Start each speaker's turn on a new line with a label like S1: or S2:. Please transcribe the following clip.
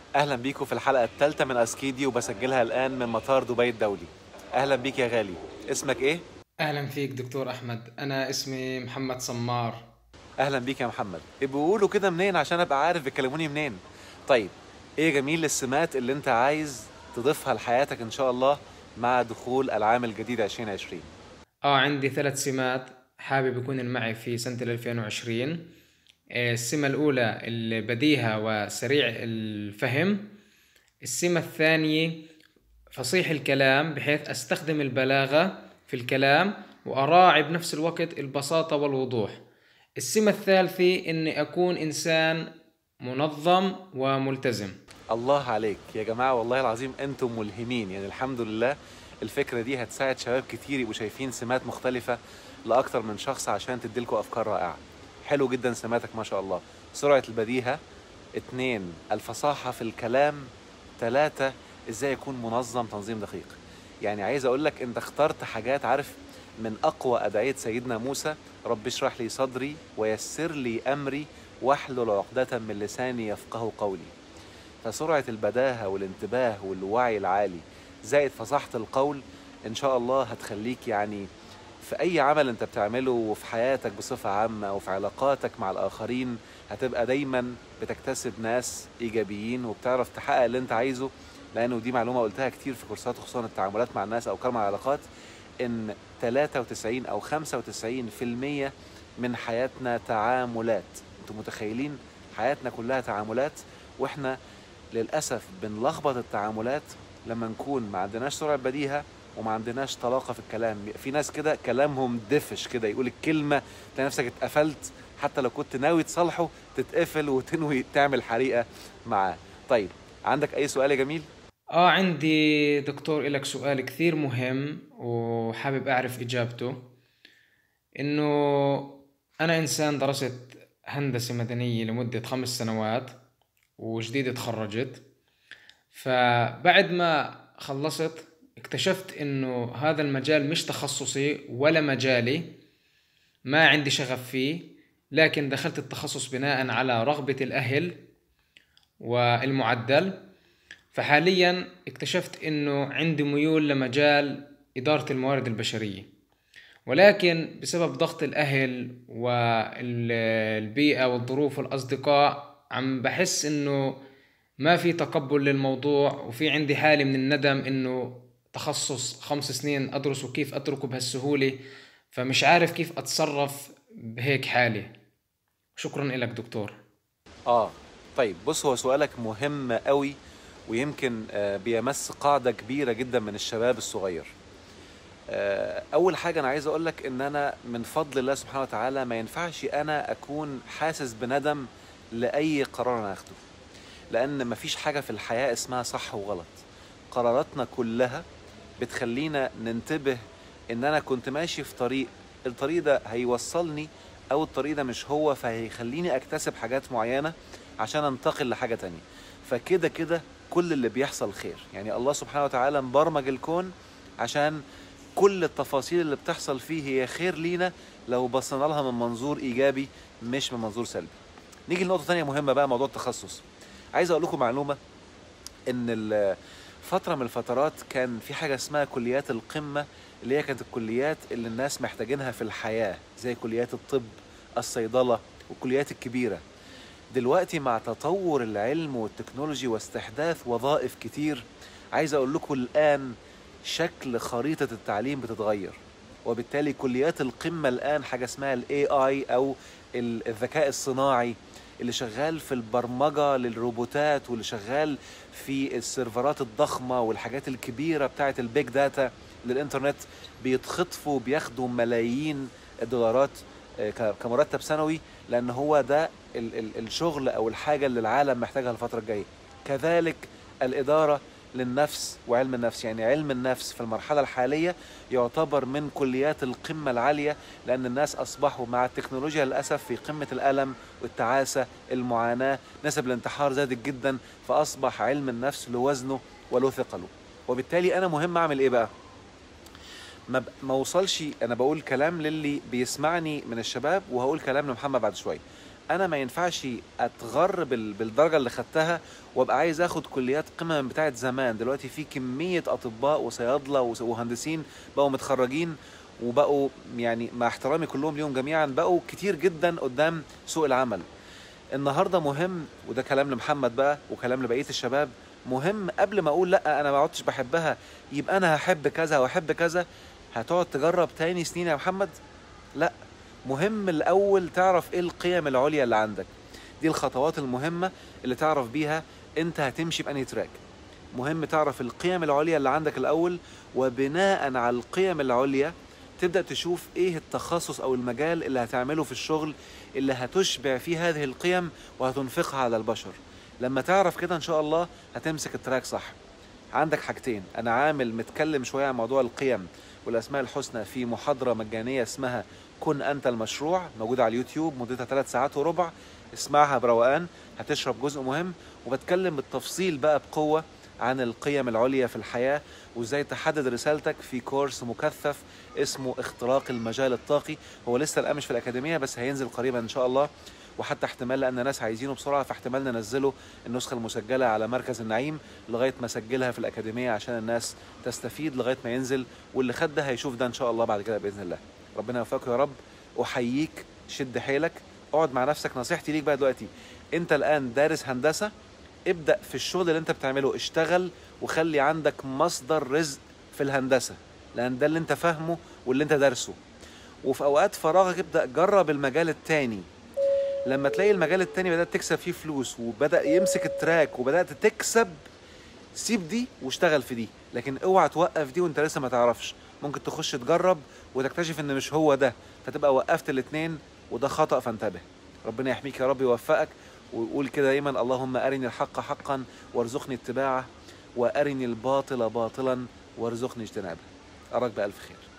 S1: اهلا بيكم في الحلقه الثالثه من اسكيدي وبسجلها الان من مطار دبي الدولي اهلا بيك يا غالي اسمك ايه
S2: أهلا فيك دكتور أحمد أنا اسمي محمد سمار
S1: اهلا بيك يا محمد بيقولوا كده منين عشان ابقى عارف بيكلموني منين طيب ايه جميل السمات اللي انت عايز تضيفها لحياتك ان شاء الله مع دخول العام الجديد 2020
S2: آه عندي ثلاث سمات حابب يكون معي في سنة 2020 آه، السمة الأولى البديهة وسريع الفهم السمة الثانية فصيح الكلام بحيث أستخدم البلاغة في الكلام وأراعي بنفس الوقت البساطة والوضوح السمة الثالثة إني أكون إنسان منظم وملتزم
S1: الله عليك يا جماعه والله العظيم انتم ملهمين يعني الحمد لله الفكره دي هتساعد شباب كتير يبقوا شايفين سمات مختلفه لاكتر من شخص عشان تديلكوا افكار رائعه حلو جدا سماتك ما شاء الله سرعه البديهه اتنين الفصاحه في الكلام ثلاثة ازاي يكون منظم تنظيم دقيق يعني عايز اقول لك انت اخترت حاجات عارف من اقوى ادعيه سيدنا موسى رب اشرح لي صدري ويسر لي امري واحلل عقدة من لساني يفقه قولي فسرعة البداهة والانتباه والوعي العالي زائد فصاحة القول إن شاء الله هتخليك يعني في أي عمل أنت بتعمله وفي حياتك بصفة عامة وفي علاقاتك مع الآخرين هتبقى دايما بتكتسب ناس إيجابيين وبتعرف تحقق اللي أنت عايزه لأنه دي معلومة قلتها كتير في كورسات خصوصا التعاملات مع الناس أو كلام العلاقات إن 93 أو 95% من حياتنا تعاملات أنتم متخيلين حياتنا كلها تعاملات واحنا للاسف بنلخبط التعاملات لما نكون ما عندناش سرعه بديهه وما عندناش طلاقه في الكلام في ناس كده كلامهم دفش كده يقول الكلمه تلاقي نفسك اتقفلت حتى لو كنت ناوي تصالحه تتقفل وتنوي تعمل حريقه معاه طيب عندك اي سؤال يا جميل
S2: آه عندي دكتور إلك سؤال كثير مهم وحابب أعرف إجابته إنه أنا إنسان درست هندسة مدنية لمدة خمس سنوات وجديد تخرجت فبعد ما خلصت اكتشفت إنه هذا المجال مش تخصصي ولا مجالي ما عندي شغف فيه لكن دخلت التخصص بناء على رغبة الأهل والمعدل فحاليا اكتشفت انه عندي ميول لمجال اداره الموارد البشريه ولكن بسبب ضغط الاهل والبيئه والظروف والاصدقاء عم بحس انه ما في تقبل للموضوع وفي عندي حالة من الندم انه تخصص خمس سنين ادرسه كيف اتركه بهالسهولة فمش عارف كيف اتصرف بهيك حالة شكرا لك دكتور
S1: اه طيب بص هو سؤالك مهم قوي ويمكن آه، بيمس قاعدة كبيرة جدا من الشباب الصغير آه، أول حاجة أنا عايز أقول لك إن أنا من فضل الله سبحانه وتعالى ما ينفعش أنا أكون حاسس بندم لأي قرار أنا أخده لأن مفيش حاجة في الحياة اسمها صح وغلط قراراتنا كلها بتخلينا ننتبه إن أنا كنت ماشي في طريق الطريق ده هيوصلني أو الطريق ده مش هو فهيخليني أكتسب حاجات معينة عشان أنتقل لحاجة تانية فكده كده كل اللي بيحصل خير يعني الله سبحانه وتعالى مبرمج الكون عشان كل التفاصيل اللي بتحصل فيه هي خير لينا لو بصينا لها من منظور ايجابي مش من منظور سلبي نيجي لنقطه تانية مهمه بقى موضوع التخصص عايز اقول لكم معلومه ان ال- فتره من الفترات كان في حاجه اسمها كليات القمه اللي هي كانت الكليات اللي الناس محتاجينها في الحياه زي كليات الطب الصيدله والكليات الكبيره دلوقتي مع تطور العلم والتكنولوجي واستحداث وظائف كتير عايز اقول لكم الان شكل خريطة التعليم بتتغير وبالتالي كليات القمة الآن حاجة اسمها ال AI أو ال- الذكاء الصناعي اللي شغال في البرمجة للروبوتات واللي شغال في السيرفرات الضخمة والحاجات الكبيرة بتاعة البيج داتا للإنترنت بيتخطفوا بياخدوا ملايين الدولارات آه، ك- كمرتب سنوي لأن هو ده ال- ال- الشغل أو الحاجة اللي العالم محتاجها الفترة الجاية كذلك الإدارة للنفس وعلم النفس يعني علم النفس في المرحلة الحالية يعتبر من كليات القمة العالية لأن الناس أصبحوا مع التكنولوجيا للأسف في قمة الألم والتعاسة المعاناة نسب الانتحار زادت جدا فأصبح علم النفس له وزنه وله ثقله وبالتالي أنا مهم أعمل إيه بقى؟ ما, ب... ما وصلش أنا بقول كلام للي بيسمعني من الشباب وهقول كلام لمحمد بعد شوية انا ما ينفعش اتغر بال- بالدرجه اللي خدتها وابقى عايز اخد كليات قمه من بتاعه زمان دلوقتي في كميه اطباء وصيادله وس- ومهندسين بقوا متخرجين وبقوا يعني مع احترامي كلهم ليهم جميعا بقوا كتير جدا قدام سوق العمل النهارده مهم وده كلام لمحمد بقى وكلام لبقيه الشباب مهم قبل ما اقول لا انا ما عدتش بحبها يبقى انا هحب كذا واحب كذا هتقعد تجرب تاني سنين يا محمد لا مهم الاول تعرف ايه القيم العليا اللي عندك دي الخطوات المهمه اللي تعرف بيها انت هتمشي بأنهي تراك مهم تعرف القيم العليا اللي عندك الاول وبناء على القيم العليا تبدا تشوف ايه التخصص او المجال اللي هتعمله في الشغل اللي هتشبع فيه هذه القيم وهتنفقها على البشر لما تعرف كده ان شاء الله هتمسك التراك صح عندك حاجتين انا عامل متكلم شويه عن موضوع القيم والاسماء الحسنى في محاضره مجانيه اسمها كن انت المشروع موجوده على اليوتيوب مدتها ثلاث ساعات وربع اسمعها بروقان هتشرب جزء مهم وبتكلم بالتفصيل بقى بقوه عن القيم العليا في الحياه وازاي تحدد رسالتك في كورس مكثف اسمه اختراق المجال الطاقي هو لسه الان مش في الاكاديميه بس هينزل قريبا ان شاء الله وحتى احتمال لان ناس عايزينه بسرعه فاحتمال ننزله النسخه المسجله على مركز النعيم لغايه ما اسجلها في الاكاديميه عشان الناس تستفيد لغايه ما ينزل واللي خد ده هيشوف ده ان شاء الله بعد كده باذن الله ربنا يوفقك يا رب احييك شد حيلك اقعد مع نفسك نصيحتي ليك بقى دلوقتي انت الان دارس هندسه ابدا في الشغل اللي انت بتعمله اشتغل وخلي عندك مصدر رزق في الهندسه لان ده اللي انت فاهمه واللي انت دارسه وفي اوقات فراغك ابدا جرب المجال التاني لما تلاقي المجال التاني بدات تكسب فيه فلوس وبدا يمسك التراك وبدات تكسب سيب دي واشتغل في دي لكن اوعى توقف دي وانت لسه ما تعرفش ممكن تخش تجرب وتكتشف ان مش هو ده فتبقى وقفت الاتنين وده خطأ فانتبه ربنا يحميك يا رب يوفقك ويقول كده دايما اللهم أرني الحق حقا وارزقني اتباعه وأرني الباطل باطلا وارزقني اجتنابه أراك بألف خير